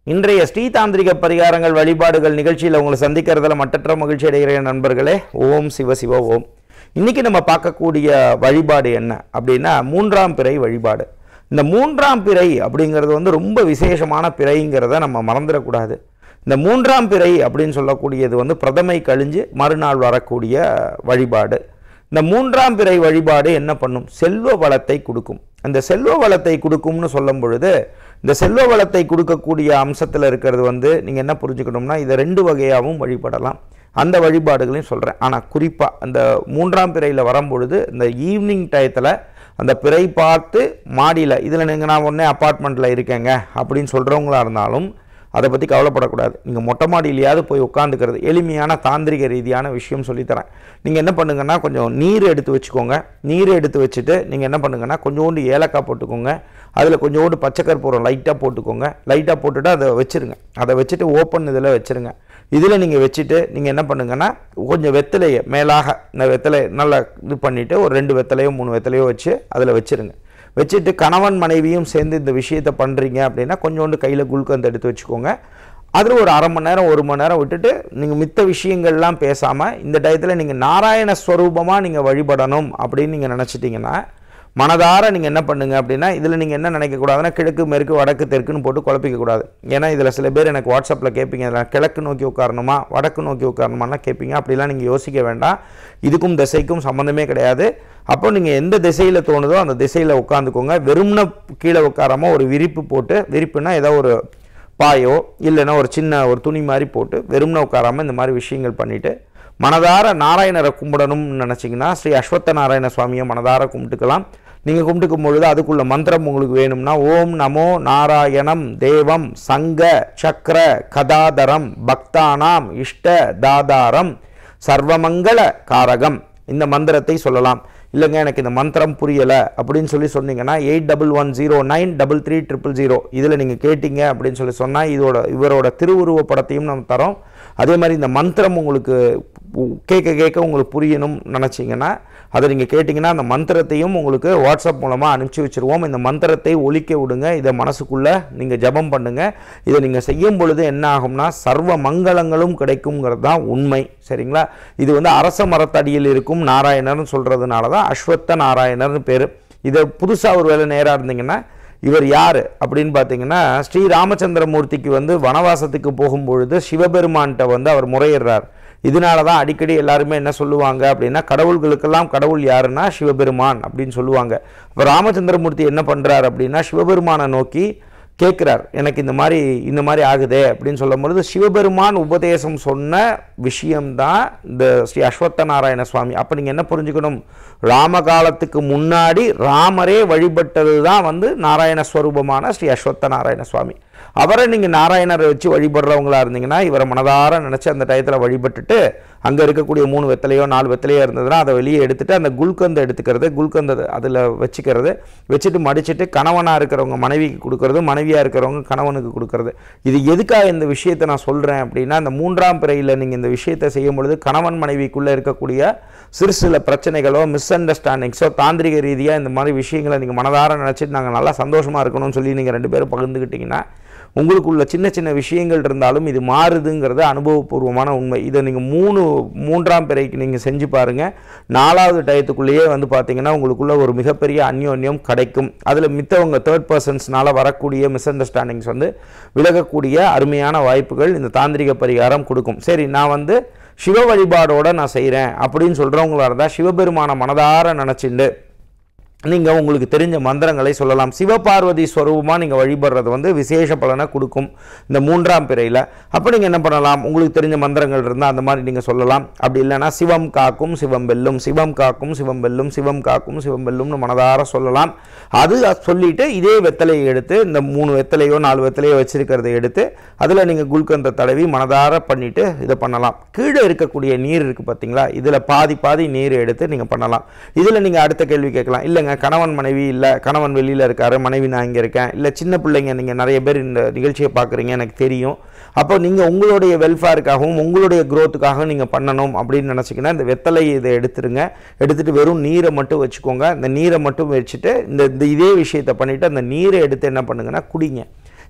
இன்றைய ஸ்ரீதாந்திரிக பரிகாரங்கள் வழிபாடுகள் நிகழ்ச்சியில் உங்களை சந்திக்கிறதுல மட்டற்ற மகிழ்ச்சி அடைகிற நண்பர்களே ஓம் சிவ சிவ ஓம் இன்னைக்கு நம்ம பார்க்கக்கூடிய வழிபாடு என்ன அப்படின்னா மூன்றாம் பிறை வழிபாடு இந்த மூன்றாம் பிறை அப்படிங்கிறது வந்து ரொம்ப விசேஷமான பிறைங்கிறத நம்ம மறந்துடக்கூடாது இந்த மூன்றாம் பிறை அப்படின்னு சொல்லக்கூடியது வந்து பிரதமை கழிஞ்சு மறுநாள் வரக்கூடிய வழிபாடு இந்த மூன்றாம் பிறை வழிபாடு என்ன பண்ணும் செல்வ வளத்தை கொடுக்கும் அந்த செல்வ வளத்தை கொடுக்கும்னு சொல்லும் பொழுது இந்த செல்வ வளத்தை கொடுக்கக்கூடிய அம்சத்தில் இருக்கிறது வந்து நீங்கள் என்ன புரிஞ்சுக்கணும்னா இதை ரெண்டு வகையாகவும் வழிபடலாம் அந்த வழிபாடுகளையும் சொல்கிறேன் ஆனால் குறிப்பாக அந்த மூன்றாம் பிறையில் வரும்பொழுது இந்த ஈவினிங் டயத்தில் அந்த பிறை பார்த்து மாடியில் இதில் நீங்கள் நான் உடனே அப்பார்ட்மெண்ட்டில் இருக்கேங்க அப்படின்னு சொல்கிறவங்களா இருந்தாலும் அதை பற்றி கவலைப்படக்கூடாது நீங்கள் மொட்டை மாடியிலையாவது போய் உட்காந்துக்கிறது எளிமையான தாந்திரிக ரீதியான விஷயம் சொல்லித்தரேன் நீங்கள் என்ன பண்ணுங்கன்னா கொஞ்சம் நீர் எடுத்து வச்சுக்கோங்க நீர் எடுத்து வச்சுட்டு நீங்கள் என்ன பண்ணுங்கன்னா கொஞ்சோண்டு ஏலக்காய் போட்டுக்கோங்க அதில் கொஞ்சோண்டு பச்சை கற்பூரம் லைட்டாக போட்டுக்கோங்க லைட்டாக போட்டுட்டு அதை வச்சுருங்க அதை வச்சுட்டு ஓப்பன் இதில் வச்சுருங்க இதில் நீங்கள் வச்சுட்டு நீங்கள் என்ன பண்ணுங்கன்னா கொஞ்சம் வெத்தலையை மேலாக இந்த வெத்தலை நல்லா இது பண்ணிவிட்டு ஒரு ரெண்டு வெத்தலையோ மூணு வெத்தலையோ வச்சு அதில் வச்சுருங்க வச்சுட்டு கணவன் மனைவியும் சேர்ந்து இந்த விஷயத்தை பண்ணுறீங்க அப்படின்னா கொஞ்சோண்டு கையில் குல்கந்த் எடுத்து வச்சுக்கோங்க அதில் ஒரு அரை மணி நேரம் ஒரு மணி நேரம் விட்டுட்டு நீங்கள் மித்த விஷயங்கள்லாம் பேசாமல் இந்த டயத்தில் நீங்கள் நாராயண ஸ்வரூபமாக நீங்கள் வழிபடணும் அப்படின்னு நீங்கள் நினச்சிட்டிங்கன்னா மனதார நீங்கள் என்ன பண்ணுங்க அப்படின்னா இதில் நீங்கள் என்ன நினைக்கக்கூடாதுன்னா கிழக்கு மேற்கு வடக்கு தெற்குன்னு போட்டு குழப்பிக்க கூடாது ஏன்னா இதில் சில பேர் எனக்கு வாட்ஸ்அப்பில் கேட்பீங்க இதில் கிழக்கு நோக்கி உட்காரணுமா வடக்கு நோக்கி உட்காரணுமாலாம் கேட்பீங்க அப்படிலாம் நீங்கள் யோசிக்க வேண்டாம் இதுக்கும் திசைக்கும் சம்மந்தமே கிடையாது அப்போ நீங்கள் எந்த திசையில் தோணுதோ அந்த திசையில் உட்காந்துக்கோங்க வெறும்ன கீழே உட்காராம ஒரு விரிப்பு போட்டு விரிப்புனா ஏதோ ஒரு பாயோ இல்லைன்னா ஒரு சின்ன ஒரு துணி மாதிரி போட்டு வெறும்ன உட்காராம இந்த மாதிரி விஷயங்கள் பண்ணிவிட்டு மனதார நாராயணரை கும்பிடணும்னு நினச்சிங்கன்னா ஸ்ரீ அஸ்வத்த நாராயண சுவாமியை மனதார கும்பிட்டுக்கலாம் நீங்கள் கும்பிட்டுக்கும் பொழுது அதுக்குள்ள மந்திரம் உங்களுக்கு வேணும்னா ஓம் நமோ நாராயணம் தேவம் சங்க சக்கர கதாதரம் பக்தானாம் இஷ்ட தாதாரம் சர்வமங்கள காரகம் இந்த மந்திரத்தை சொல்லலாம் இல்லைங்க எனக்கு இந்த மந்திரம் புரியலை அப்படின்னு சொல்லி சொன்னீங்கன்னா eight double one zero nine double three triple zero இதில் நீங்கள் கேட்டீங்க அப்படின்னு சொல்லி சொன்னால் இதோட இவரோட திருவுருவ படத்தையும் நம்ம தரோம் அதே மாதிரி இந்த மந்திரம் உங்களுக்கு கேட்க கேட்க உங்களுக்கு புரியணும் நினச்சிங்கன்னா அதை நீங்கள் கேட்டிங்கன்னா அந்த மந்திரத்தையும் உங்களுக்கு வாட்ஸ்அப் மூலமாக அனுப்பிச்சி வச்சுருவோம் இந்த மந்திரத்தை ஒலிக்க விடுங்க இதை மனசுக்குள்ளே நீங்கள் ஜபம் பண்ணுங்கள் இதை நீங்கள் செய்யும் பொழுது என்ன ஆகும்னா சர்வ மங்களங்களும் கிடைக்குங்கிறது தான் உண்மை சரிங்களா இது வந்து அரச மரத்தடியில் இருக்கும் நாராயணர்னு சொல்கிறதுனால தான் அஸ்வத்த நாராயணர்னு பேர் இதை புதுசாக ஒரு வேலை நேராக இருந்தீங்கன்னா இவர் யார் அப்படின்னு பார்த்தீங்கன்னா ஸ்ரீ ராமச்சந்திரமூர்த்திக்கு வந்து வனவாசத்துக்கு போகும்பொழுது சிவபெருமான்கிட்ட வந்து அவர் முறையிடுறார் இதனால தான் அடிக்கடி எல்லாருமே என்ன சொல்லுவாங்க அப்படின்னா கடவுள்களுக்கெல்லாம் கடவுள் யாருன்னா சிவபெருமான் அப்படின்னு சொல்லுவாங்க இப்போ ராமச்சந்திரமூர்த்தி என்ன பண்ணுறார் அப்படின்னா சிவபெருமானை நோக்கி கேட்குறார் எனக்கு இந்த மாதிரி இந்த மாதிரி ஆகுதே அப்படின்னு சொல்லும் பொழுது சிவபெருமான் உபதேசம் சொன்ன விஷயம்தான் இந்த ஸ்ரீ அஸ்வத்த நாராயண சுவாமி அப்போ நீங்கள் என்ன புரிஞ்சுக்கணும் ராம காலத்துக்கு முன்னாடி ராமரே வழிபட்டது தான் வந்து நாராயண ஸ்வரூபமான ஸ்ரீ அஸ்வத்த நாராயண சுவாமி அவரை நீங்கள் நாராயணரை வச்சு வழிபடுறவங்களா இருந்தீங்கன்னா இவரை மனதார நினச்சி அந்த டயத்தில் வழிபட்டுட்டு அங்கே இருக்கக்கூடிய மூணு வெத்தலையோ நாலு வெத்தலையோ இருந்ததுன்னா அதை வெளியே எடுத்துட்டு அந்த குல்கந்தை எடுத்துக்கிறது குல்கந்தை அதில் வச்சுக்கிறது வச்சுட்டு மடிச்சிட்டு கணவனாக இருக்கிறவங்க மனைவிக்கு கொடுக்கறது மனைவியாக இருக்கிறவங்க கணவனுக்கு கொடுக்கறது இது எதுக்காக இந்த விஷயத்தை நான் சொல்கிறேன் அப்படின்னா இந்த மூன்றாம் பிறையில் நீங்கள் இந்த விஷயத்தை செய்யும் பொழுது கணவன் மனைவிக்குள்ளே இருக்கக்கூடிய சிறு சில பிரச்சனைகளோ மிஸ் அண்டர்ஸ்டாண்டிங்ஸோ தாந்திரிக ரீதியாக இந்த மாதிரி விஷயங்களை நீங்கள் மனதார நினச்சிட்டு நாங்கள் நல்லா சந்தோஷமாக இருக்கணும்னு சொல்லி நீங்கள் ரெண்டு பேரும் பகிர்ந்துக்கிட்டிங்கன்னா உங்களுக்குள்ள சின்ன சின்ன விஷயங்கள் இருந்தாலும் இது மாறுதுங்கிறது அனுபவபூர்வமான உண்மை இதை நீங்கள் மூணு மூன்றாம் பிறைக்கு நீங்கள் செஞ்சு பாருங்கள் நாலாவது டயத்துக்குள்ளேயே வந்து பார்த்தீங்கன்னா உங்களுக்குள்ள ஒரு மிகப்பெரிய அந்யோன்யம் கிடைக்கும் அதில் மித்தவங்க தேர்ட் பர்சன்ஸ்னால வரக்கூடிய மிஸ் அண்டர்ஸ்டாண்டிங்ஸ் வந்து விலகக்கூடிய அருமையான வாய்ப்புகள் இந்த தாந்திரிக பரிகாரம் கொடுக்கும் சரி நான் வந்து சிவ வழிபாடோட நான் செய்கிறேன் அப்படின்னு சொல்கிறவங்களா இருந்தால் சிவபெருமான மனதார நினச்சிண்டு நீங்கள் உங்களுக்கு தெரிஞ்ச மந்திரங்களை சொல்லலாம் சிவபார்வதி ஸ்வரூபமாக நீங்கள் வழிபடுறது வந்து விசேஷ பலனை கொடுக்கும் இந்த மூன்றாம் பிறையில் அப்போ நீங்கள் என்ன பண்ணலாம் உங்களுக்கு தெரிஞ்ச மந்திரங்கள் இருந்தால் அந்த மாதிரி நீங்கள் சொல்லலாம் அப்படி இல்லைன்னா சிவம் காக்கும் சிவம் வெல்லும் சிவம் காக்கும் சிவம் வெல்லும் சிவம் காக்கும் சிவம் வெல்லும்னு மனதார சொல்லலாம் அது சொல்லிட்டு இதே வெத்தலையை எடுத்து இந்த மூணு வெத்தலையோ நாலு வெத்தலையோ வச்சிருக்கிறத எடுத்து அதில் நீங்கள் குல்கந்த தடவி மனதார பண்ணிவிட்டு இதை பண்ணலாம் கீழே இருக்கக்கூடிய நீர் இருக்குது பார்த்தீங்களா இதில் பாதி பாதி நீர் எடுத்து நீங்கள் பண்ணலாம் இதில் நீங்கள் அடுத்த கேள்வி கேட்கலாம் இல்லைங்க கணவன் மனைவி இல்லை கணவன் வெளியில் இருக்காரு மனைவி நான் இங்கே இருக்கேன் இல்லை சின்ன பிள்ளைங்க நீங்கள் நிறைய பேர் இந்த நிகழ்ச்சியை பார்க்குறீங்க எனக்கு தெரியும் அப்போ நீங்கள் உங்களுடைய வெல்ஃபேருக்காகவும் உங்களுடைய க்ரோத்துக்காகவும் நீங்கள் பண்ணணும் அப்படின்னு நினச்சிங்கன்னா இந்த வெத்தலை இதை எடுத்துருங்க எடுத்துகிட்டு வெறும் நீரை மட்டும் வச்சுக்கோங்க இந்த நீரை மட்டும் வச்சுட்டு இந்த இந்த இதே விஷயத்தை பண்ணிவிட்டு அந்த நீரை எடுத்து என்ன பண்ணுங்கன்னா குடிங்க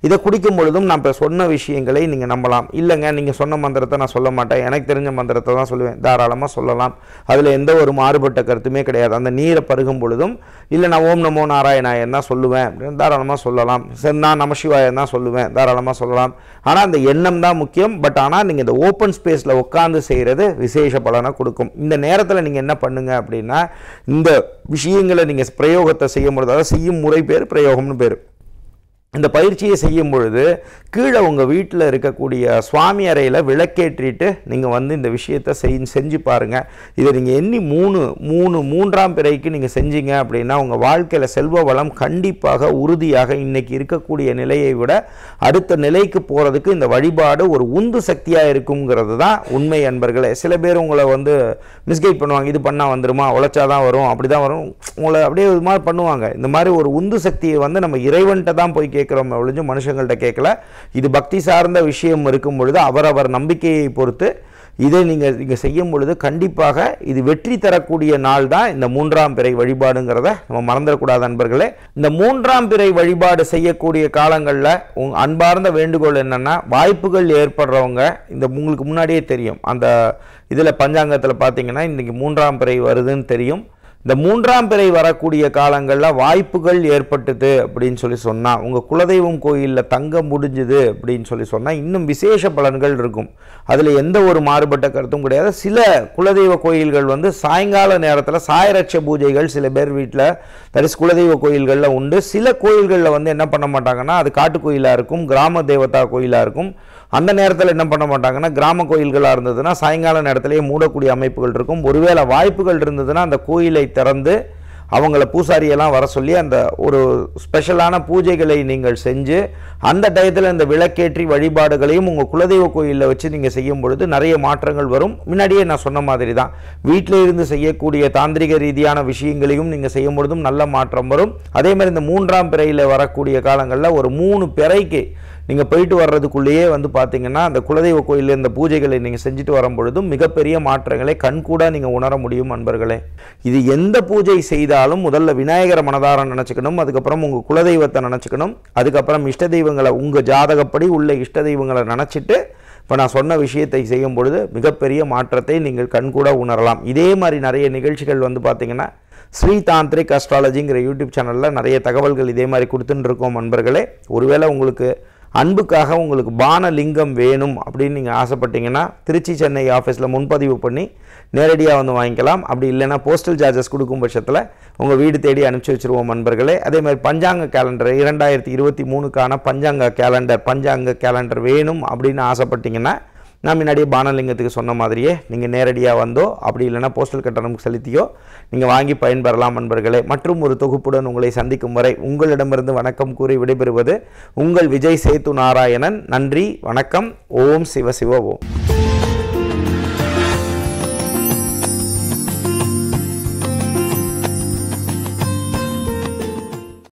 இதை குடிக்கும் பொழுதும் நான் இப்போ சொன்ன விஷயங்களை நீங்கள் நம்பலாம் இல்லைங்க நீங்கள் சொன்ன மந்திரத்தை நான் சொல்ல மாட்டேன் எனக்கு தெரிஞ்ச மந்திரத்தை தான் சொல்லுவேன் தாராளமாக சொல்லலாம் அதில் எந்த ஒரு மாறுபட்ட கருத்துமே கிடையாது அந்த நீரை பருகும் பொழுதும் இல்லை நான் ஓம் நமோ நாராயணாயன் தான் சொல்லுவேன் அப்படின்னு தாராளமாக சொல்லலாம் சரி நான் நமசிவாயன் தான் சொல்லுவேன் தாராளமாக சொல்லலாம் ஆனால் அந்த எண்ணம் தான் முக்கியம் பட் ஆனால் நீங்கள் இந்த ஓப்பன் ஸ்பேஸில் உட்காந்து செய்கிறது விசேஷ பலனை கொடுக்கும் இந்த நேரத்தில் நீங்கள் என்ன பண்ணுங்க அப்படின்னா இந்த விஷயங்களை நீங்கள் பிரயோகத்தை செய்யும் பொழுது அதாவது செய்யும் முறை பேர் பிரயோகம்னு பேர் இந்த பயிற்சியை செய்யும் பொழுது கீழே உங்கள் வீட்டில் இருக்கக்கூடிய சுவாமி அறையில் விளக்கேற்றிட்டு நீங்கள் வந்து இந்த விஷயத்தை செய் செஞ்சு பாருங்கள் இதை நீங்கள் எண்ணி மூணு மூணு மூன்றாம் பிறைக்கு நீங்கள் செஞ்சீங்க அப்படின்னா உங்கள் வாழ்க்கையில் செல்வ வளம் கண்டிப்பாக உறுதியாக இன்னைக்கு இருக்கக்கூடிய நிலையை விட அடுத்த நிலைக்கு போகிறதுக்கு இந்த வழிபாடு ஒரு உந்து சக்தியாக இருக்குங்கிறது தான் உண்மை அன்பர்களே சில பேர் உங்களை வந்து மிஸ்கைட் பண்ணுவாங்க இது பண்ணால் வந்துருமா உழைச்சா தான் வரும் அப்படி தான் வரும் உங்களை அப்படியே இது மாதிரி பண்ணுவாங்க இந்த மாதிரி ஒரு உந்து சக்தியை வந்து நம்ம இறைவன்கிட்ட தான் போய் கேட்குறோம் ஒழிஞ்சு மனுஷங்கள்ட்ட கேட்கல இது பக்தி சார்ந்த விஷயம் இருக்கும் பொழுது அவரவர் நம்பிக்கையை பொறுத்து இதை நீங்கள் நீங்கள் செய்யும் பொழுது கண்டிப்பாக இது வெற்றி தரக்கூடிய நாள் தான் இந்த மூன்றாம் பிறை வழிபாடுங்கிறத நம்ம மறந்துடக்கூடாது நண்பர்களே இந்த மூன்றாம் பிறை வழிபாடு செய்யக்கூடிய காலங்களில் உங் அன்பார்ந்த வேண்டுகோள் என்னென்னா வாய்ப்புகள் ஏற்படுறவங்க இந்த உங்களுக்கு முன்னாடியே தெரியும் அந்த இதில் பஞ்சாங்கத்தில் பார்த்தீங்கன்னா இன்றைக்கி மூன்றாம் பிறை வருதுன்னு தெரியும் இந்த மூன்றாம் பிறை வரக்கூடிய காலங்களில் வாய்ப்புகள் ஏற்பட்டது அப்படின்னு சொல்லி சொன்னால் உங்கள் குலதெய்வம் கோயிலில் தங்க முடிஞ்சுது அப்படின்னு சொல்லி சொன்னால் இன்னும் விசேஷ பலன்கள் இருக்கும் அதில் எந்த ஒரு மாறுபட்ட கருத்தும் கிடையாது சில குலதெய்வ கோயில்கள் வந்து சாயங்கால நேரத்தில் சாயரட்ச பூஜைகள் சில பேர் வீட்டில் தரிசு குலதெய்வ கோயில்களில் உண்டு சில கோயில்களில் வந்து என்ன பண்ண மாட்டாங்கன்னா அது காட்டு கோயிலாக இருக்கும் கிராம தேவதா கோயிலாக இருக்கும் அந்த நேரத்தில் என்ன பண்ண மாட்டாங்கன்னா கிராம கோயில்களாக இருந்ததுன்னா சாயங்கால நேரத்திலேயே மூடக்கூடிய அமைப்புகள் இருக்கும் ஒருவேளை வாய்ப்புகள் இருந்ததுன்னா அந்த கோயிலை திறந்து அவங்கள பூசாரியெல்லாம் வர சொல்லி அந்த ஒரு ஸ்பெஷலான பூஜைகளை நீங்கள் செஞ்சு அந்த டயத்தில் இந்த விளக்கேற்றி வழிபாடுகளையும் உங்கள் குலதெய்வ கோயிலில் வச்சு நீங்கள் செய்யும் பொழுது நிறைய மாற்றங்கள் வரும் முன்னாடியே நான் சொன்ன மாதிரி தான் வீட்டில் இருந்து செய்யக்கூடிய தாந்திரிக ரீதியான விஷயங்களையும் நீங்கள் செய்யும் பொழுதும் நல்ல மாற்றம் வரும் அதே மாதிரி இந்த மூன்றாம் பிறையில் வரக்கூடிய காலங்களில் ஒரு மூணு பிறைக்கு நீங்கள் போயிட்டு வர்றதுக்குள்ளேயே வந்து பார்த்தீங்கன்னா அந்த குலதெய்வ கோயிலில் இந்த பூஜைகளை நீங்கள் செஞ்சுட்டு வரும் பொழுதும் மிகப்பெரிய மாற்றங்களை கண்கூட நீங்கள் உணர முடியும் நண்பர்களே இது எந்த பூஜை செய்தாலும் முதல்ல விநாயகரை மனதார நினச்சிக்கணும் அதுக்கப்புறம் உங்கள் குலதெய்வத்தை நினச்சிக்கணும் அதுக்கப்புறம் இஷ்ட தெய்வங்களை உங்கள் ஜாதகப்படி உள்ள இஷ்ட தெய்வங்களை நினச்சிட்டு இப்போ நான் சொன்ன விஷயத்தை செய்யும் பொழுது மிகப்பெரிய மாற்றத்தை நீங்கள் கண்கூட உணரலாம் இதே மாதிரி நிறைய நிகழ்ச்சிகள் வந்து பார்த்தீங்கன்னா ஸ்ரீ தாந்திரிக் அஸ்ட்ராலஜிங்கிற யூடியூப் சேனலில் நிறைய தகவல்கள் இதே மாதிரி கொடுத்துட்டு இருக்கோம் நண்பர்களே ஒருவேளை உங்களுக்கு அன்புக்காக உங்களுக்கு பானலிங்கம் வேணும் அப்படின்னு நீங்கள் ஆசைப்பட்டீங்கன்னா திருச்சி சென்னை ஆஃபீஸில் முன்பதிவு பண்ணி நேரடியாக வந்து வாங்கிக்கலாம் அப்படி இல்லைன்னா போஸ்டல் சார்ஜஸ் கொடுக்கும் பட்சத்தில் உங்கள் வீடு தேடி அனுப்பிச்சி வச்சுருவோம் நண்பர்களே அதே மாதிரி பஞ்சாங்க கேலண்டர் இரண்டாயிரத்தி இருபத்தி மூணுக்கான பஞ்சாங்க கேலண்டர் பஞ்சாங்க கேலண்டர் வேணும் அப்படின்னு ஆசைப்பட்டீங்கன்னா நான் முன்னாடியே பானலிங்கத்துக்கு சொன்ன மாதிரியே நீங்கள் நேரடியாக வந்தோ அப்படி இல்லைன்னா போஸ்டல் கட்டணம் செலுத்தியோ நீங்கள் வாங்கி பயன்பெறலாம் நண்பர்களே மற்றும் ஒரு தொகுப்புடன் உங்களை சந்திக்கும் வரை உங்களிடமிருந்து வணக்கம் கூறி விடைபெறுவது உங்கள் விஜய் சேத்து நாராயணன் நன்றி வணக்கம் ஓம் சிவ சிவ ஓம்